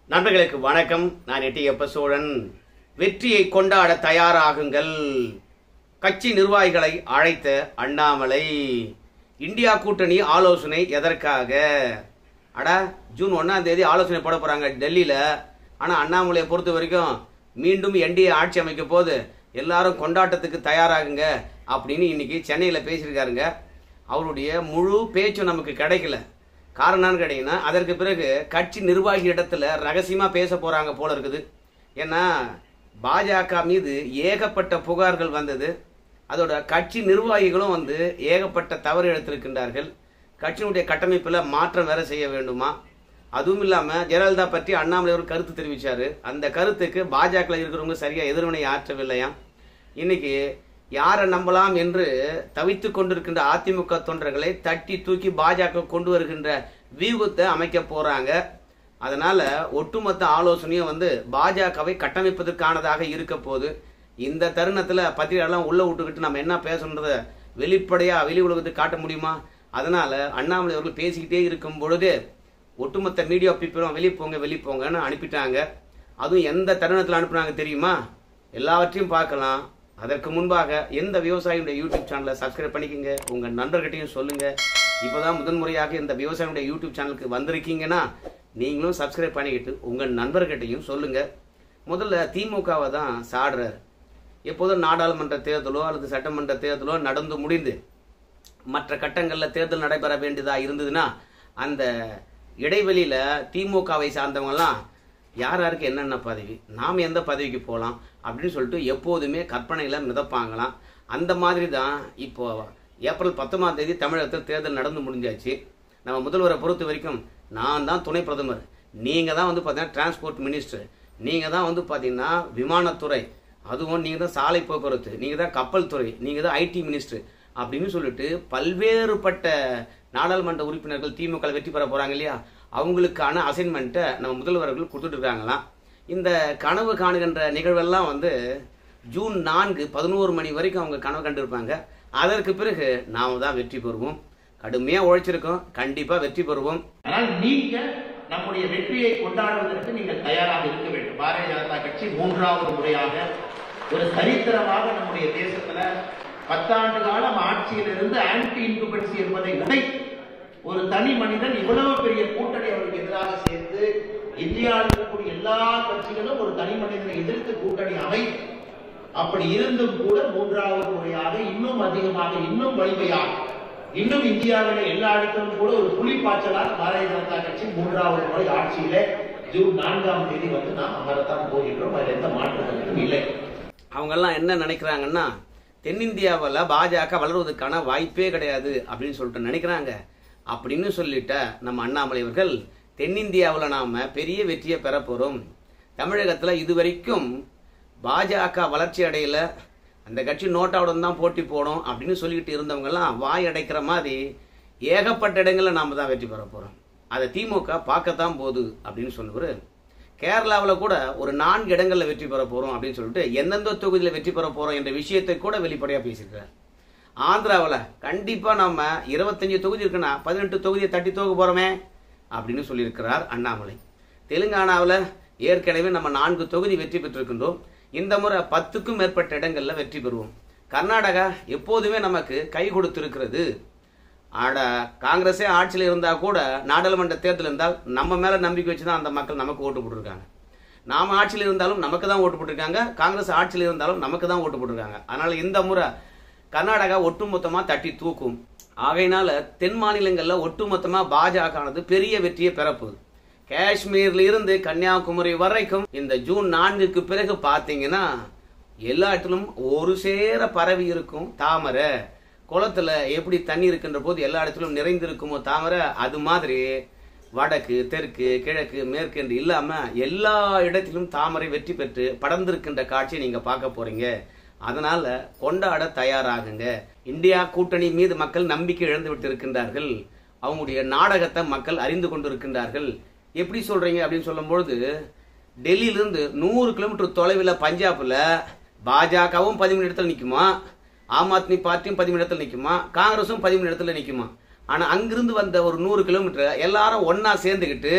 நண்பர்களுக்கு வணக்கம் நான் எட்டியப்ப சோழன் வெற்றியை கொண்டாட தயாராகுங்கள் கட்சி நிர்வாகிகளை அழைத்த அண்ணாமலை இந்தியா கூட்டணி ஆலோசனை எதற்காக அடா ஜூன் ஒன்னாம் தேதி ஆலோசனை போட போறாங்க டெல்லியில ஆனா அண்ணாமலையை பொறுத்த வரைக்கும் மீண்டும் என்டிஏ ஆட்சி அமைக்க போது எல்லாரும் கொண்டாட்டத்துக்கு தயாராகுங்க அப்படின்னு இன்னைக்கு சென்னையில பேசியிருக்காருங்க அவருடைய முழு பேச்சும் நமக்கு கிடைக்கல காரணம் என்னன்னு கேட்டீங்கன்னா அதற்கு பிறகு கட்சி நிர்வாகி இடத்துல ரகசியமா பேச போறாங்க போல இருக்குது ஏன்னா பாஜக மீது ஏகப்பட்ட புகார்கள் வந்தது அதோட கட்சி நிர்வாகிகளும் வந்து ஏகப்பட்ட தவறு எடுத்திருக்கின்றார்கள் கட்சியினுடைய கட்டமைப்பில் மாற்றம் வேற செய்ய வேண்டுமா அதுவும் இல்லாம ஜெயலலிதா பற்றி அண்ணாமலை ஒரு கருத்து தெரிவிச்சாரு அந்த கருத்துக்கு பாஜக இருக்கிறவங்க சரியா எதிர்வினை ஆற்றவில்லையாம் இன்னைக்கு யாரை நம்பலாம் என்று தவித்துக் கொண்டிருக்கின்ற அதிமுக தொண்டர்களை தட்டி தூக்கி பாஜக கொண்டு வருகின்ற வியூகத்தை அமைக்க போறாங்க அதனால ஒட்டுமொத்த ஆலோசனையும் வந்து பாஜகவை கட்டமைப்பதற்கானதாக இருக்க போது இந்த தருணத்துல பத்திரிகைலாம் உள்ள விட்டுக்கிட்டு நம்ம என்ன பேசணுன்றத வெளிப்படையா வெளி உலகத்துக்கு காட்ட முடியுமா அதனால அண்ணாமலை அவர்கள் பேசிக்கிட்டே இருக்கும் பொழுது ஒட்டுமொத்த மீடியா பீப்பிளும் வெளியே போங்க வெளியே போங்கன்னு அனுப்பிட்டாங்க அதுவும் எந்த தருணத்தில் அனுப்புனாங்க தெரியுமா எல்லாவற்றையும் பார்க்கலாம் அதற்கு முன்பாக எந்த விவசாயியுடைய யூடியூப் சேனலை சப்ஸ்கிரைப் பண்ணிக்கோங்க உங்கள் நண்பர்கிட்டையும் சொல்லுங்க இப்போதான் முதன்முறையாக இந்த விவசாயியுடைய யூடியூப் சேனலுக்கு வந்திருக்கீங்கன்னா நீங்களும் சப்ஸ்கிரைப் பண்ணிக்கிட்டு உங்கள் நண்பர்கிட்டையும் சொல்லுங்க முதல்ல திமுகவை தான் சாடுறார் எப்போதும் நாடாளுமன்ற தேர்தலோ அல்லது சட்டமன்ற தேர்தலோ நடந்து முடிந்து மற்ற கட்டங்களில் தேர்தல் நடைபெற வேண்டியதா இருந்ததுன்னா அந்த இடைவெளியில திமுகவை சார்ந்தவங்கலாம் யார் யாருக்கு என்னென்ன பதவி நாம் எந்த பதவிக்கு போகலாம் அப்படின்னு சொல்லிட்டு எப்போதுமே கற்பனையில் மிதப்பாங்களாம் அந்த மாதிரி தான் இப்போ ஏப்ரல் பத்தொன்பதாம் தேதி தமிழகத்தில் தேர்தல் நடந்து முடிஞ்சாச்சு நம்ம முதல்வரை பொறுத்த வரைக்கும் நான் தான் துணை பிரதமர் நீங்கள் தான் வந்து பார்த்தீங்கன்னா டிரான்ஸ்போர்ட் மினிஸ்டர் நீங்கள் தான் வந்து பார்த்தீங்கன்னா விமானத்துறை அதுவும் நீங்கள் தான் சாலை போக்குவரத்து நீங்கள் தான் கப்பல் துறை நீங்கள் தான் ஐடி மினிஸ்டர் அப்படின்னு சொல்லிட்டு பல்வேறுபட்ட நாடாளுமன்ற உறுப்பினர்கள் திமுக வெற்றி பெற போறாங்க இல்லையா அவங்களுக்கான அசைன்மெண்ட்டை நம்ம முதல்வர்கள் கொடுத்துட்டு இருக்காங்களாம் இந்த கனவு காணுகின்ற நிகழ்வெல்லாம் வந்து ஜூன் நான்கு பதினோரு மணி வரைக்கும் அவங்க கனவு கண்டிருப்பாங்க அதற்கு பிறகு நாம தான் வெற்றி பெறுவோம் கடுமையா உழைச்சிருக்கோம் கண்டிப்பா வெற்றி பெறுவோம் ஆனால் நீங்க நம்முடைய வெற்றியை கொண்டாடுவதற்கு நீங்கள் தயாராக இருக்க வேண்டும் பாரதிய ஜனதா கட்சி மூன்றாவது முறையாக ஒரு சரித்திரமாக நம்முடைய தேசத்துல பத்தாண்டு காலம் ஆட்சியில் இருந்து ஆன்டி இன்குபன்சி என்பதை உடைத்து ஒரு தனி மனிதன் இவ்வளவு பெரிய கூட்டணி அவருக்கு எதிராக சேர்த்து இந்தியாவில் இருக்கக்கூடிய எல்லா கட்சிகளும் ஒரு தனி மனிதனை எதிர்த்து கூட்டணி அமைத்து அப்படி இருந்தும் கூட மூன்றாவது முறையாக இன்னும் அதிகமாக இன்னும் வலிமையாக இன்னும் இந்தியாவில எல்லா இடத்திலும் கூட ஒரு புலிப்பாய்ச்சலாக பாரதிய ஜனதா கட்சி மூன்றாவது முறை ஆட்சியில ஜூன் நான்காம் தேதி வந்து நாம் அமரத்தான் போகின்றோம் அதில் எந்த மாற்று கருத்தும் இல்லை அவங்கெல்லாம் என்ன நினைக்கிறாங்கன்னா தென்னிந்தியாவில் பாஜக வளருவதற்கான வாய்ப்பே கிடையாது அப்படின்னு சொல்லிட்டு நினைக்கிறாங்க அப்படின்னு சொல்லிட்ட நம்ம அண்ணாமலை அவர்கள் தென்னிந்தியாவில் நாம பெரிய வெற்றியை பெற போறோம் தமிழகத்தில் இதுவரைக்கும் பாஜக வளர்ச்சி அடையல அந்த கட்சி நோட்டாவுடன் தான் போட்டி போடும் அப்படின்னு சொல்லிக்கிட்டு இருந்தவங்கெல்லாம் வாய் அடைக்கிற மாதிரி ஏகப்பட்ட இடங்களில் நாம தான் வெற்றி பெற போறோம் அதை திமுக பார்க்கத்தான் போகுது அப்படின்னு சொன்னவர் கேரளாவில் கூட ஒரு நான்கு இடங்களில் வெற்றி பெற போறோம் அப்படின்னு சொல்லிட்டு எந்தெந்த தொகுதியில் வெற்றி பெற போறோம் என்ற விஷயத்தை கூட வெளிப்படையாக பேசியிருக்கிறார் ஆந்திராவில் கண்டிப்பா நம்ம இருபத்தஞ்சு தொகுதி இருக்குன்னா பதினெட்டு தொகுதியை தட்டி தோக்க போறோமே அப்படின்னு சொல்லியிருக்கிறார் அண்ணாமலை தெலுங்கானாவில் ஏற்கனவே நம்ம நான்கு தொகுதி வெற்றி பெற்றிருக்கின்றோம் இந்த முறை பத்துக்கும் மேற்பட்ட இடங்கள்ல வெற்றி பெறுவோம் கர்நாடகா எப்போதுமே நமக்கு கை கொடுத்திருக்கிறது ஆட காங்கிரஸே ஆட்சியில் இருந்தா கூட நாடாளுமன்ற தேர்தல் இருந்தால் நம்ம மேல நம்பிக்கை வச்சு தான் அந்த மக்கள் நமக்கு ஓட்டு போட்டிருக்காங்க நாம ஆட்சியில் இருந்தாலும் நமக்கு தான் ஓட்டு போட்டிருக்காங்க காங்கிரஸ் ஆட்சியில் இருந்தாலும் நமக்கு தான் ஓட்டு போட்டிருக்காங்க அதனால இந்த முறை கர்நாடகா ஒட்டுமொத்தமா தட்டி தூக்கும் ஆகையினால தென் மாநிலங்கள்ல ஒட்டுமொத்தமா பாஜக பெரிய வெற்றியை பெறப்போகுது காஷ்மீர்ல இருந்து கன்னியாகுமரி வரைக்கும் இந்த ஜூன் நான்குக்கு பிறகு பாத்தீங்கன்னா எல்லா இடத்திலும் ஒரு சேர பரவி இருக்கும் தாமரை குளத்துல எப்படி தண்ணி இருக்கின்ற போது எல்லா இடத்திலும் நிறைந்திருக்குமோ தாமரை அது மாதிரி வடக்கு தெற்கு கிழக்கு மேற்கு என்று இல்லாம எல்லா இடத்திலும் தாமரை வெற்றி பெற்று படர்ந்திருக்கின்ற காட்சியை நீங்க பார்க்க போறீங்க அதனால கொண்டாட தயாராகுங்க இந்தியா கூட்டணி மீது மக்கள் நம்பிக்கை இழந்து விட்டு இருக்கின்றார்கள் அவங்களுடைய நாடகத்தை மக்கள் அறிந்து கொண்டிருக்கின்றார்கள் எப்படி சொல்றீங்க அப்படின்னு சொல்லும்பொழுது டெல்லியிலிருந்து நூறு கிலோமீட்டர் தொலைவில் பஞ்சாப்ல பாஜகவும் பதிமூணு இடத்துல நிக்குமா ஆம் ஆத்மி பார்ட்டியும் பதிமூணு இடத்துல நிக்குமா காங்கிரஸும் பதிமூணு இடத்துல நிக்குமா ஆனா அங்கிருந்து வந்த ஒரு நூறு கிலோமீட்டர் எல்லாரும் ஒன்னா சேர்ந்துக்கிட்டு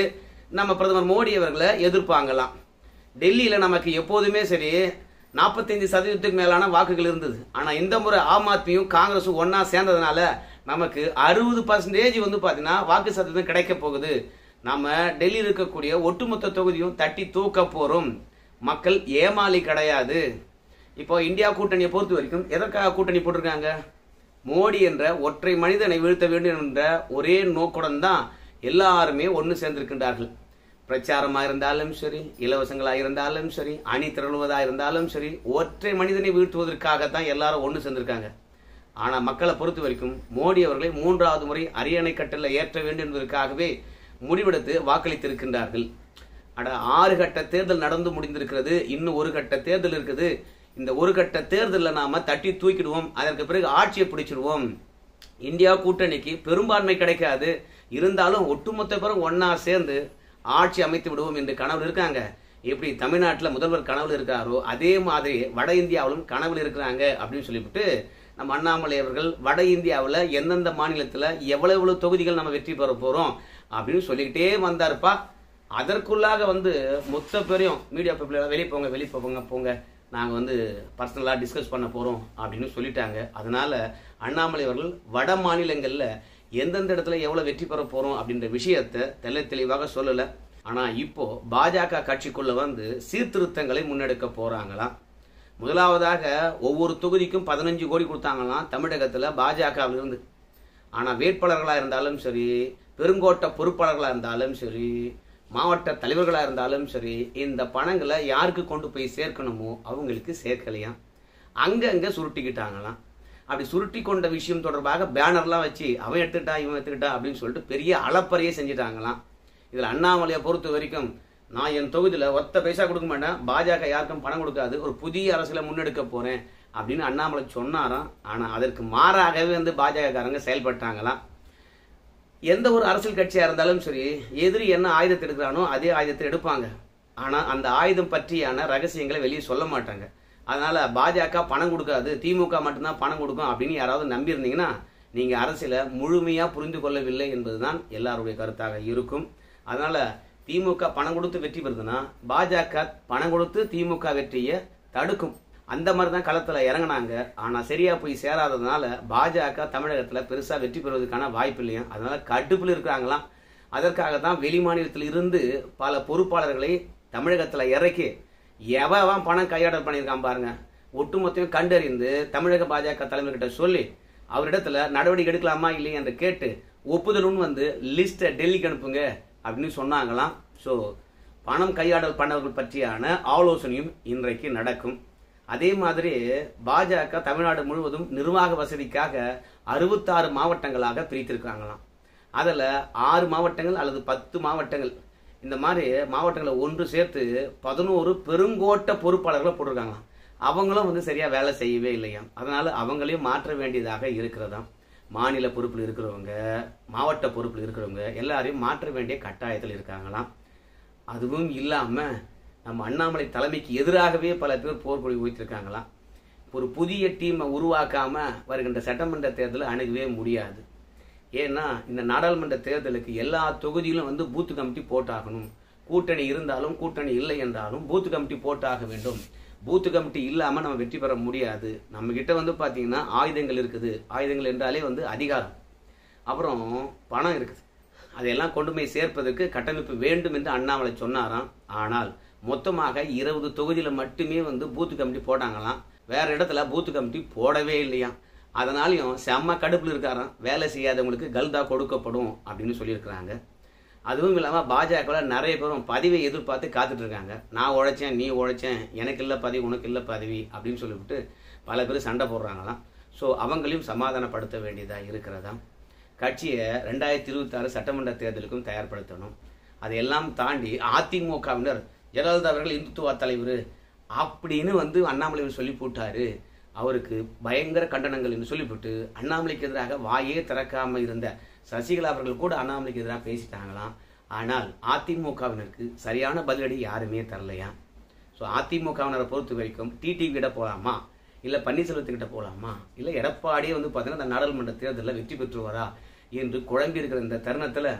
நம்ம பிரதமர் மோடி அவர்களை எதிர்ப்பாங்களாம் டெல்லியில் நமக்கு எப்போதுமே சரி நாற்பத்தைந்து சதவீதத்துக்கு மேலான வாக்குகள் இருந்தது ஆனால் இந்த முறை ஆம் ஆத்மியும் காங்கிரஸும் ஒன்றா சேர்ந்ததுனால நமக்கு அறுபது பர்சன்டேஜ் வந்து பார்த்தீங்கன்னா வாக்கு சதவீதம் கிடைக்க போகுது நம்ம டெல்லியில் இருக்கக்கூடிய ஒட்டுமொத்த தொகுதியும் தட்டி தூக்க போகிறோம் மக்கள் ஏமாளி கிடையாது இப்போ இந்தியா கூட்டணியை பொறுத்த வரைக்கும் எதற்காக கூட்டணி போட்டிருக்காங்க மோடி என்ற ஒற்றை மனிதனை வீழ்த்த வேண்டும் என்ற ஒரே நோக்குடன் தான் எல்லாருமே ஒன்று சேர்ந்திருக்கின்றார்கள் பிரச்சாரமாக இருந்தாலும் சரி இலவசங்களாக இருந்தாலும் சரி அணி திரளுவதாக இருந்தாலும் சரி ஒற்றை மனிதனை வீழ்த்துவதற்காகத்தான் எல்லாரும் ஒன்று சேர்ந்திருக்காங்க ஆனால் மக்களை பொறுத்த வரைக்கும் மோடி அவர்களை மூன்றாவது முறை அரியணை கட்டளை ஏற்ற வேண்டும் என்பதற்காகவே முடிவெடுத்து வாக்களித்திருக்கின்றார்கள் அட ஆறு கட்ட தேர்தல் நடந்து முடிந்திருக்கிறது இன்னும் ஒரு கட்ட தேர்தல் இருக்குது இந்த ஒரு கட்ட தேர்தலில் நாம தட்டி தூக்கிடுவோம் அதற்கு பிறகு ஆட்சியை பிடிச்சிடுவோம் இந்தியா கூட்டணிக்கு பெரும்பான்மை கிடைக்காது இருந்தாலும் ஒட்டுமொத்த பேரும் ஒன்னா சேர்ந்து ஆட்சி அமைத்து விடுவோம் என்று கனவு இருக்காங்க எப்படி தமிழ்நாட்டில் முதல்வர் கனவுல இருக்காரோ அதே மாதிரி வட இந்தியாவிலும் கனவுல இருக்கிறாங்க அப்படின்னு சொல்லிவிட்டு நம்ம அண்ணாமலை அவர்கள் வட இந்தியாவில் எந்தெந்த மாநிலத்தில் எவ்வளவு எவ்வளவு தொகுதிகள் நம்ம வெற்றி பெற போறோம் அப்படின்னு சொல்லிக்கிட்டே வந்தாருப்பா அதற்குள்ளாக வந்து மொத்த பேரையும் மீடியா பீப்புள் வெளியே போங்க வெளியே போங்க போங்க நாங்கள் வந்து பர்சனலாக டிஸ்கஸ் பண்ண போகிறோம் அப்படின்னு சொல்லிட்டாங்க அதனால அண்ணாமலை அவர்கள் வட மாநிலங்களில் எந்தெந்த இடத்துல எவ்வளோ வெற்றி பெற போகிறோம் அப்படின்ற விஷயத்தை தெல்ல தெளிவாக சொல்லலை ஆனால் இப்போ பாஜக கட்சிக்குள்ள வந்து சீர்திருத்தங்களை முன்னெடுக்க போகிறாங்களாம் முதலாவதாக ஒவ்வொரு தொகுதிக்கும் பதினஞ்சு கோடி கொடுத்தாங்களாம் தமிழகத்தில் பாஜகவிலிருந்து ஆனால் வேட்பாளர்களாக இருந்தாலும் சரி பெருங்கோட்ட பொறுப்பாளர்களாக இருந்தாலும் சரி மாவட்ட தலைவர்களாக இருந்தாலும் சரி இந்த பணங்களை யாருக்கு கொண்டு போய் சேர்க்கணுமோ அவங்களுக்கு சேர்க்கலையாம் அங்கங்கே சுருட்டிக்கிட்டாங்களாம் அப்படி சுருட்டி கொண்ட விஷயம் தொடர்பாக பேனர்லாம் வச்சு அவன் எடுத்துக்கிட்டா இவன் எடுத்துக்கிட்டா அப்படின்னு சொல்லிட்டு பெரிய அளப்பறையே செஞ்சிட்டாங்களாம் இதில் அண்ணாமலையை பொறுத்த வரைக்கும் நான் என் தொகுதியில் ஒத்த பைசா கொடுக்க மாட்டேன் பாஜக யாருக்கும் பணம் கொடுக்காது ஒரு புதிய அரசியலை முன்னெடுக்க போகிறேன் அப்படின்னு அண்ணாமலை சொன்னாராம் ஆனால் அதற்கு மாறாகவே வந்து பாஜகக்காரங்க செயல்பட்டாங்களாம் எந்த ஒரு அரசியல் கட்சியாக இருந்தாலும் சரி எதிரி என்ன ஆயுதத்தை எடுக்கிறானோ அதே ஆயுதத்தை எடுப்பாங்க ஆனால் அந்த ஆயுதம் பற்றியான ரகசியங்களை வெளியே சொல்ல மாட்டாங்க அதனால பாஜக பணம் கொடுக்காது திமுக மட்டும்தான் பணம் கொடுக்கும் அப்படின்னு யாராவது நம்பியிருந்தீங்கன்னா நீங்க அரசியலை முழுமையா புரிந்து கொள்ளவில்லை என்பதுதான் எல்லாருடைய கருத்தாக இருக்கும் அதனால திமுக பணம் கொடுத்து வெற்றி பெறுதுன்னா பாஜக பணம் கொடுத்து திமுக வெற்றியை தடுக்கும் அந்த மாதிரி தான் களத்தில் இறங்கினாங்க ஆனால் சரியா போய் சேராததுனால பாஜக தமிழகத்தில் பெருசாக வெற்றி பெறுவதற்கான வாய்ப்பு இல்லையா அதனால கடுப்பில் இருக்கிறாங்களாம் அதற்காக தான் வெளி மாநிலத்தில் இருந்து பல பொறுப்பாளர்களை தமிழகத்தில் இறக்கி எவன் பணம் கையாடல் பண்ணியிருக்கான் பாருங்க ஒட்டுமொத்தையும் கண்டறிந்து தமிழக பாஜக தலைவர்கிட்ட சொல்லி அவரிடத்துல நடவடிக்கை எடுக்கலாமா இல்லையா என்று கேட்டு ஒப்புதலுன்னு வந்து லிஸ்ட்டை டெல்லிக்கு அனுப்புங்க அப்படின்னு சொன்னாங்களாம் ஸோ பணம் கையாடல் பண்ணவர்கள் பற்றியான ஆலோசனையும் இன்றைக்கு நடக்கும் அதே மாதிரி பாஜக தமிழ்நாடு முழுவதும் நிர்வாக வசதிக்காக அறுபத்தாறு மாவட்டங்களாக பிரித்திருக்காங்களாம் அதில் ஆறு மாவட்டங்கள் அல்லது பத்து மாவட்டங்கள் இந்த மாதிரி மாவட்டங்களை ஒன்று சேர்த்து பதினோரு பெருங்கோட்ட பொறுப்பாளர்களை போட்டிருக்காங்களாம் அவங்களும் வந்து சரியாக வேலை செய்யவே இல்லையாம் அதனால அவங்களையும் மாற்ற வேண்டியதாக இருக்கிறதாம் மாநில பொறுப்பில் இருக்கிறவங்க மாவட்ட பொறுப்பில் இருக்கிறவங்க எல்லாரையும் மாற்ற வேண்டிய கட்டாயத்தில் இருக்காங்களாம் அதுவும் இல்லாமல் நம்ம அண்ணாமலை தலைமைக்கு எதிராகவே பல பேர் போர்க்கொடி வைத்திருக்காங்களாம் ஒரு புதிய டீமை உருவாக்காம வருகின்ற சட்டமன்ற தேர்தலை அணுகவே முடியாது ஏன்னா இந்த நாடாளுமன்ற தேர்தலுக்கு எல்லா தொகுதியிலும் வந்து பூத்து கமிட்டி போட்டாகணும் கூட்டணி இருந்தாலும் கூட்டணி இல்லை என்றாலும் பூத்து கமிட்டி போட்டாக வேண்டும் பூத்து கமிட்டி இல்லாமல் நம்ம வெற்றி பெற முடியாது நம்ம கிட்ட வந்து பார்த்தீங்கன்னா ஆயுதங்கள் இருக்குது ஆயுதங்கள் என்றாலே வந்து அதிகாரம் அப்புறம் பணம் இருக்குது அதையெல்லாம் கொண்டு போய் சேர்ப்பதற்கு கட்டமைப்பு வேண்டும் என்று அண்ணாமலை சொன்னாராம் ஆனால் மொத்தமாக இருபது தொகுதியில் மட்டுமே வந்து பூத்து கமிட்டி போட்டாங்களாம் வேற இடத்துல பூத்து கமிட்டி போடவே இல்லையாம் அதனாலையும் செம்ம கடுப்பில் இருக்காராம் வேலை செய்யாதவங்களுக்கு கல்தா கொடுக்கப்படும் அப்படின்னு சொல்லியிருக்கிறாங்க அதுவும் இல்லாமல் பாஜகவில் நிறைய பேரும் பதவியை எதிர்பார்த்து காத்துட்டு இருக்காங்க நான் உழைச்சேன் நீ உழைச்சேன் எனக்கு இல்லை பதவி உனக்கு இல்லை பதவி அப்படின்னு சொல்லிவிட்டு பல பேர் சண்டை போடுறாங்களாம் ஸோ அவங்களையும் சமாதானப்படுத்த வேண்டியதாக இருக்கிறதா கட்சியை ரெண்டாயிரத்தி இருபத்தாறு சட்டமன்ற தேர்தலுக்கும் தயார்படுத்தணும் அதையெல்லாம் தாண்டி அதிமுகவினர் ஜெயலலிதா அவர்கள் இந்துத்துவ தலைவர் அப்படின்னு வந்து அண்ணாமலை சொல்லி போட்டாரு அவருக்கு பயங்கர கண்டனங்கள் என்று சொல்லிவிட்டு அண்ணாமலைக்கு எதிராக வாயே திறக்காம இருந்த சசிகலா அவர்கள் கூட அண்ணாமலைக்கு எதிராக பேசிட்டாங்களாம் ஆனால் அதிமுகவினருக்கு சரியான பதிலடி யாருமே தரலையாம் ஸோ அதிமுகவினரை பொறுத்த வரைக்கும் டிடிவி கிட்ட போகலாமா இல்லை பன்னீர்செல்வத்துக்கிட்ட போகலாமா இல்லை எடப்பாடியே வந்து பார்த்தீங்கன்னா இந்த நாடாளுமன்ற தேர்தலில் வெற்றி பெற்றுவாரா என்று குழம்பி இருக்கிற இந்த தருணத்தில்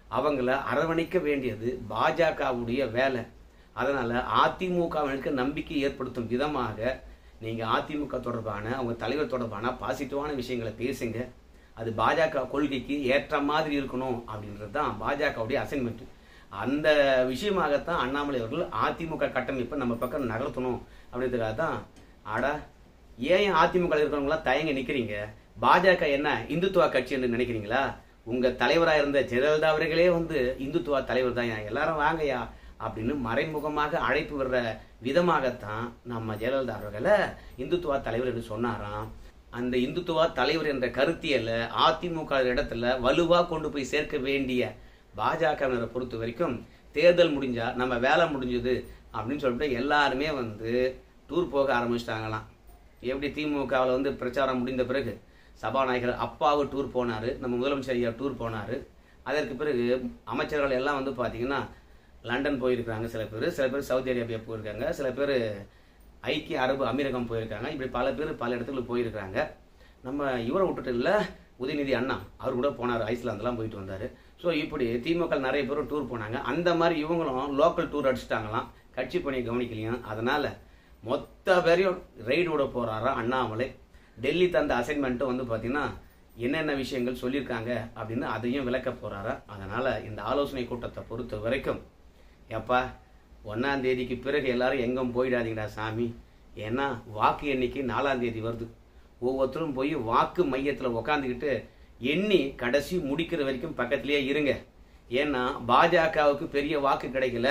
அவங்கள அரவணைக்க வேண்டியது பாஜகவுடைய வேலை அதனால அதிமுகவினருக்கு நம்பிக்கை ஏற்படுத்தும் விதமாக நீங்க அதிமுக தொடர்பான அவங்க தலைவர் தொடர்பான பாசிட்டிவான விஷயங்களை பேசுங்க அது பாஜக கொள்கைக்கு ஏற்ற மாதிரி இருக்கணும் அப்படின்றது தான் பாஜகவுடைய அசைன்மெண்ட் அந்த விஷயமாகத்தான் அண்ணாமலை அவர்கள் அதிமுக கட்டமைப்பை நம்ம பக்கம் நகர்த்தணும் அப்படின்றதுக்காக தான் ஆடா ஏன் அதிமுக இருக்கிறவங்களாம் தயங்க நிக்கிறீங்க பாஜக என்ன இந்துத்துவா கட்சி என்று நினைக்கிறீங்களா உங்க தலைவராக இருந்த ஜெயலலிதா அவர்களே வந்து இந்துத்துவா தலைவர் தான் எல்லாரும் வாங்கயா அப்படின்னு மறைமுகமாக அழைப்பு விடுற விதமாகத்தான் நம்ம ஜெயலலிதா அவர்களை இந்துத்துவா தலைவர் என்று சொன்னாராம் அந்த இந்துத்துவா தலைவர் என்ற கருத்தியல அதிமுக இடத்துல வலுவா கொண்டு போய் சேர்க்க வேண்டிய பாஜகவினரை பொறுத்த வரைக்கும் தேர்தல் முடிஞ்சா நம்ம வேலை முடிஞ்சது அப்படின்னு சொல்லிட்டு எல்லாருமே வந்து டூர் போக ஆரம்பிச்சிட்டாங்களாம் எப்படி திமுகவில் வந்து பிரச்சாரம் முடிந்த பிறகு சபாநாயகர் அப்பாவு டூர் போனாரு நம்ம முதலமைச்சர் ஐயா டூர் போனாரு அதற்கு பிறகு அமைச்சர்கள் எல்லாம் வந்து பார்த்தீங்கன்னா லண்டன் போயிருக்காங்க சில பேர் சில பேர் சவுதி அரேபியா போயிருக்காங்க சில பேர் ஐக்கிய அரபு அமீரகம் போயிருக்காங்க இப்படி பல பேர் பல இடத்துல போயிருக்காங்க நம்ம இவரை விட்டுட்டு இல்லை உதயநிதி அண்ணா அவர் கூட போனார் ஐஸ்லாந்துலாம் போயிட்டு வந்தார் ஸோ இப்படி திமுக நிறைய பேரும் டூர் போனாங்க அந்த மாதிரி இவங்களும் லோக்கல் டூர் அடிச்சிட்டாங்களாம் கட்சி பணியை கவனிக்கலையும் அதனால மொத்த பேரையும் ரைடு விட போறாராம் அண்ணாமலை டெல்லி தந்த அசைன்மெண்ட்டும் வந்து பார்த்தீங்கன்னா என்னென்ன விஷயங்கள் சொல்லியிருக்காங்க அப்படின்னு அதையும் விளக்க போறாரா அதனால இந்த ஆலோசனை கூட்டத்தை பொறுத்த வரைக்கும் எப்பா ஒன்னாம் தேதிக்கு பிறகு எல்லாரும் எங்கும் போயிடாதீங்கடா சாமி ஏன்னா வாக்கு எண்ணிக்கை நாலாம் தேதி வருது ஒவ்வொருத்தரும் போய் வாக்கு மையத்தில் உக்காந்துக்கிட்டு எண்ணி கடைசி முடிக்கிற வரைக்கும் பக்கத்திலேயே இருங்க ஏன்னா பாஜகவுக்கு பெரிய வாக்கு கிடைக்கல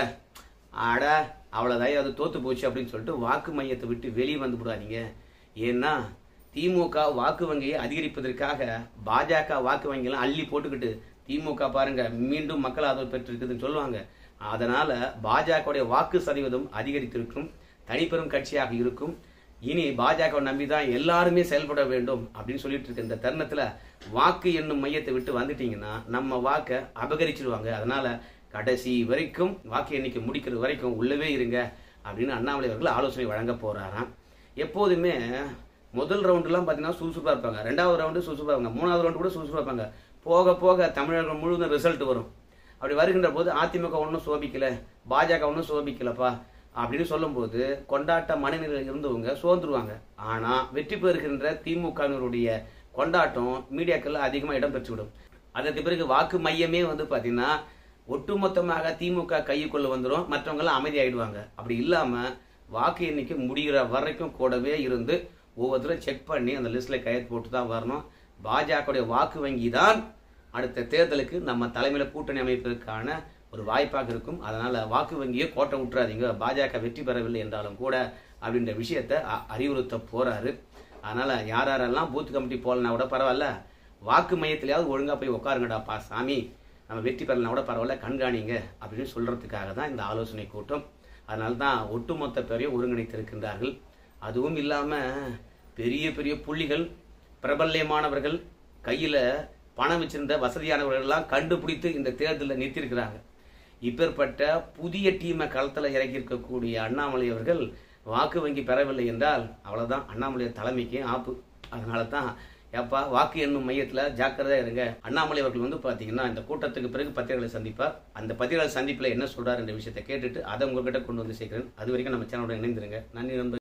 அட அவ்வளோதான் அது தோத்து போச்சு அப்படின்னு சொல்லிட்டு வாக்கு மையத்தை விட்டு வெளியே வந்து விடாதீங்க ஏன்னா திமுக வாக்கு வங்கியை அதிகரிப்பதற்காக பாஜக வாக்கு வங்கியெல்லாம் அள்ளி போட்டுக்கிட்டு திமுக பாருங்க மீண்டும் மக்கள் ஆதரவு பெற்றிருக்குதுன்னு சொல்லுவாங்க அதனால பாஜகவுடைய வாக்கு சதவீதம் அதிகரித்திருக்கும் தனிப்பெரும் கட்சியாக இருக்கும் இனி பாஜக நம்பி தான் எல்லாருமே செயல்பட வேண்டும் அப்படின்னு சொல்லிட்டு இருக்க இந்த தருணத்துல வாக்கு என்னும் மையத்தை விட்டு வந்துட்டீங்கன்னா நம்ம வாக்கை அபகரிச்சிருவாங்க அதனால கடைசி வரைக்கும் வாக்கு எண்ணிக்கை முடிக்கிற வரைக்கும் உள்ளவே இருங்க அப்படின்னு அண்ணாமலை அவர்கள் ஆலோசனை வழங்க போறாராம் எப்போதுமே முதல் ரவுண்டுலாம் பார்த்தீங்கன்னா சுறுசுறுப்பாக இருப்பாங்க ரெண்டாவது ரவுண்டு சுறுசுறுப்பாக இருப்பாங்க மூணாவது ரவுண்டு கூட சுறுசுறுப்பாக இருப்பாங்க போக போக தமிழர்கள் முழுவதும் ரிசல்ட் வரும் அப்படி வருகின்ற போது அதிமுக ஒன்றும் சோபிக்கல பாஜக ஒன்றும் சோபிக்கலப்பா அப்படின்னு சொல்லும்போது கொண்டாட்ட மனநிலையில் இருந்தவங்க சோர்ந்துருவாங்க ஆனா வெற்றி பெறுகின்ற திமுகவினருடைய கொண்டாட்டம் மீடியாக்கள்ல அதிகமாக இடம் பெற்றுவிடும் அதற்கு பிறகு வாக்கு மையமே வந்து பாத்தீங்கன்னா ஒட்டுமொத்தமாக திமுக கையுக்குள்ள வந்துடும் மற்றவங்க எல்லாம் அமைதியாயிடுவாங்க அப்படி இல்லாம வாக்கு எண்ணிக்கை முடிகிற வரைக்கும் கூடவே இருந்து ஒவ்வொருத்தரும் செக் பண்ணி அந்த லிஸ்ட்ல கையெழுத்து போட்டு தான் வரணும் பாஜகவுடைய வாக்கு வங்கி தான் அடுத்த தேர்தலுக்கு நம்ம தலைமையில கூட்டணி அமைப்பதற்கான ஒரு வாய்ப்பாக இருக்கும் அதனால வாக்கு வங்கியை கோட்டை விட்டுறாதீங்க பாஜக வெற்றி பெறவில்லை என்றாலும் கூட அப்படின்ற விஷயத்த அ- அறிவுறுத்த போறாரு அதனால யார் யாரெல்லாம் பூத் கமிட்டி போகலனா கூட பரவாயில்ல வாக்கு மையத்திலேயாவது ஒழுங்கா போய் உட்காருங்கடாப்பா சாமி நம்ம வெற்றி பெறலாம் கூட பரவாயில்ல கண்காணிங்க அப்படின்னு சொல்றதுக்காக தான் இந்த ஆலோசனை கூட்டம் அதனால தான் ஒட்டுமொத்த பேரையும் ஒருங்கிணைத்திருக்கின்றார்கள் அதுவும் இல்லாம பெரிய பெரிய புள்ளிகள் பிரபல்யமானவர்கள் கையில பணம் வச்சிருந்த வசதியானவர்கள் எல்லாம் கண்டுபிடித்து இந்த தேர்தலில் நிறுத்தியிருக்கிறாங்க இப்பேற்பட்ட புதிய டீமை களத்தில் இறக்கி இருக்கக்கூடிய அண்ணாமலை அவர்கள் வாக்கு வங்கி பெறவில்லை என்றால் அவ்வளவுதான் அண்ணாமலை தலைமைக்கு ஆப்பு அதனால தான் ஏப்பா வாக்கு எண்ணும் மையத்தில் ஜாக்கிரதையா இருங்க அண்ணாமலை அவர்கள் வந்து பார்த்தீங்கன்னா இந்த கூட்டத்துக்கு பிறகு பத்திரிகைகளை சந்திப்பார் அந்த பத்திரிகைகள் சந்திப்பில் என்ன சொல்றாரு என்ற விஷயத்தை கேட்டுட்டு அதை உங்ககிட்ட கொண்டு வந்து சேர்க்கிறேன் அது வரைக்கும் நம்ம சேனலோட இணைந்திருங்க நன்றி நண்பர்